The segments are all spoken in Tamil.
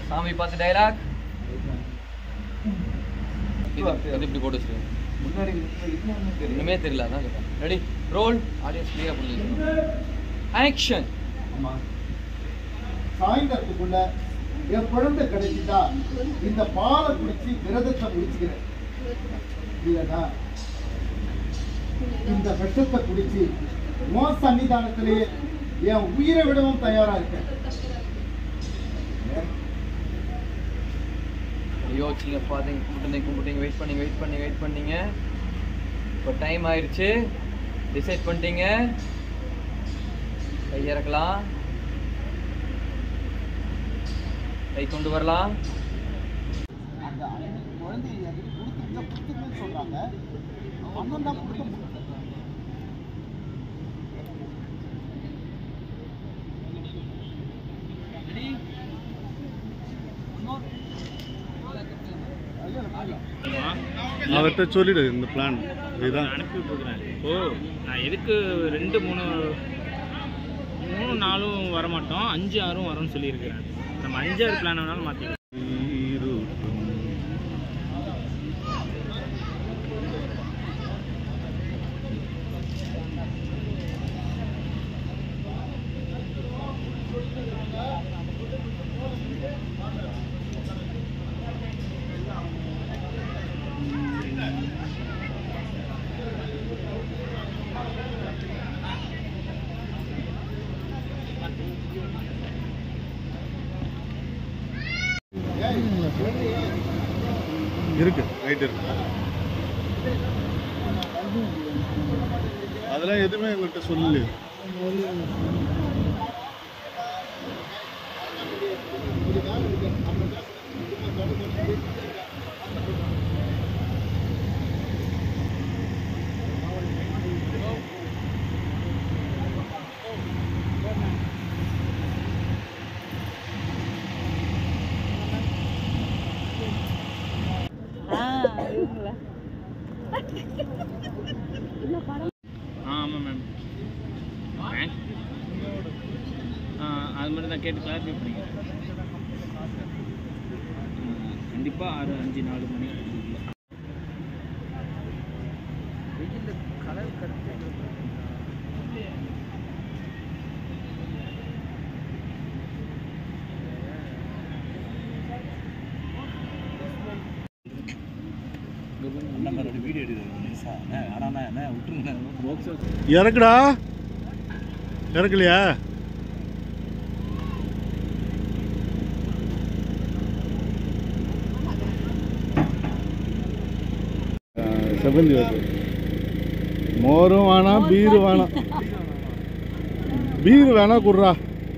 சாமி பார்த்து டைலாக் இது இது இப்படி போட்டு வச்சிருங்க முன்னாடி இன்னொன்னு தெரியும் ஒண்ணுமே தெரியல அதான் கேட்டேன் ரெடி ரோல் ஆடியன்ஸ் கிளியர் பண்ணி ஆக்ஷன் ஆமா சாயந்தரத்துக்குள்ள என் குழந்தை கிடைச்சிட்டா இந்த பாலை குடிச்சு விரதத்தை முடிச்சுக்கிறேன் இல்லைன்னா இந்த விஷத்தை குடிச்சு மோ சன்னிதானத்திலேயே என் உயிரை விடவும் தயாரா இருக்கேன் ஐயோ சிங்க பார்த்தீங்க கும்பிட்டீங்க கும்பிட்டீங்க வெயிட் பண்ணீங்க வெயிட் பண்ணி வெயிட் பண்ணீங்க இப்போ டைம் ஆயிடுச்சு டிசைட் பண்ணிட்டீங்க கை இறக்கலாம் கை கொண்டு வரலாம் அந்த குழந்தை கொடுத்துருங்க கொடுத்துருங்கன்னு சொல்றாங்க அண்ணன் தான் கொடுக்க முடியல அவர்கிட்ட சொல்லிடு இந்த பிளான் இதுதான் அனுப்பி விட்டுருக்குறேன் ஓ நான் எதுக்கு ரெண்டு மூணு மூணு நாளும் வரமாட்டோம் அஞ்சு ஆறும் வரும்னு சொல்லியிருக்கிறேன் நம்ம அஞ்சாறு பிளான் வேணாலும் மாற்றிக்கலாம் இருக்கு ரைட் இருக்கு அதெல்லாம் எதுவுமே எங்கள்கிட்ட சொல்லல ஆ ஆமாம் மேம் பேங்க் ஆ அது மட்டும் தான் கேட்டு கிளாரிஃபை பண்ணிக்கிறேன் கண்டிப்பாக ஆறு அஞ்சு நாலு மணி இதுக்குள்ள. கலர் கருத்து இறக்குடா இறக்கலையா செவந்தி வருது மோரும் வேணாம் பீரு வேணாம் பீரு வேணா குடுறா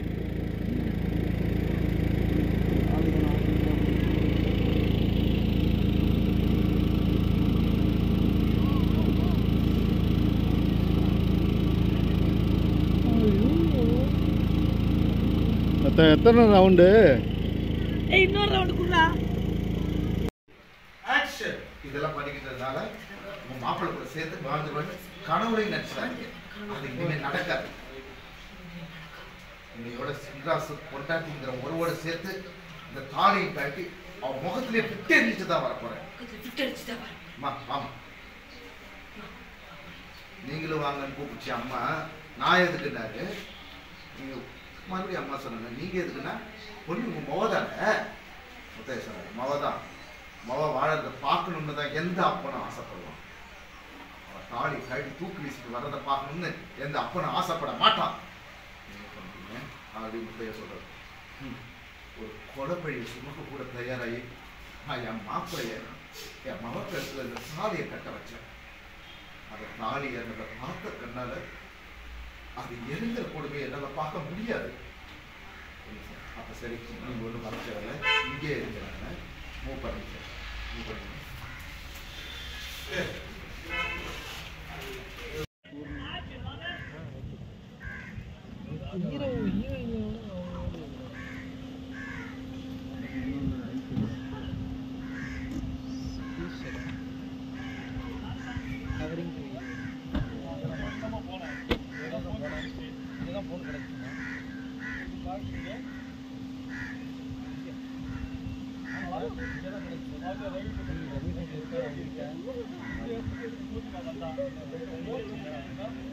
எத்தனை எத்தனை ரவுண்டு ஆக்ஷன் இதெல்லாம் பண்ணிக்கிட்டதுனால உங்க மாப்பிள்ளை கூட சேர்த்து வாழ்ந்துருவேன் கனவுலையும் நினைச்சாங்க அது இனிமேல் நடக்காது இன்னையோட சின்ராசு பொண்டாட்டிங்கிற ஒருவோட சேர்த்து இந்த தாலியை காட்டி அவன் முகத்திலே விட்டு எரிஞ்சிட்டு தான் வர போறேன் அம்மா ஆமா நீங்களும் வாங்கன்னு கூப்பிடுச்சு அம்மா நான் எதுக்குன்னாரு நீங்க மறுபடியும் அம்மா சொன்னாங்க நீங்க எதுக்குன்னா பொண்ணு உங்க மொவ தானே முத்தைய சொன்னாங்க மொவ தான் மொவ வாழறத பார்க்கணும்னு தான் எந்த அப்பனும் ஆசைப்படுவான் அவன் தாலி கழட்டி தூக்கி வீசிட்டு வர்றதை பார்க்கணும்னு எந்த அப்பனும் ஆசைப்பட மாட்டான் என்ன பண்றீங்க அப்படி முத்தைய சொல்றது ம். ஒரு கொலைப்பழியை சுமக்க கூட தயாராகி நான் என் மாப்பிளைய என் மகப்பேரத்தில் இந்த சாதியை கட்ட வச்சேன் அந்த தாலி என்னை பார்த்த கண்ணால அது எரிஞ்ச கொடுமையை என்னால் பார்க்க முடியாது அப்ப சரி நீங்க ஒன்றும் மறைச்சதில்ல இங்கே இருக்கிறாங்க மூவ் பண்ணிக்க மூவ் பண்ணுங்க இங்கே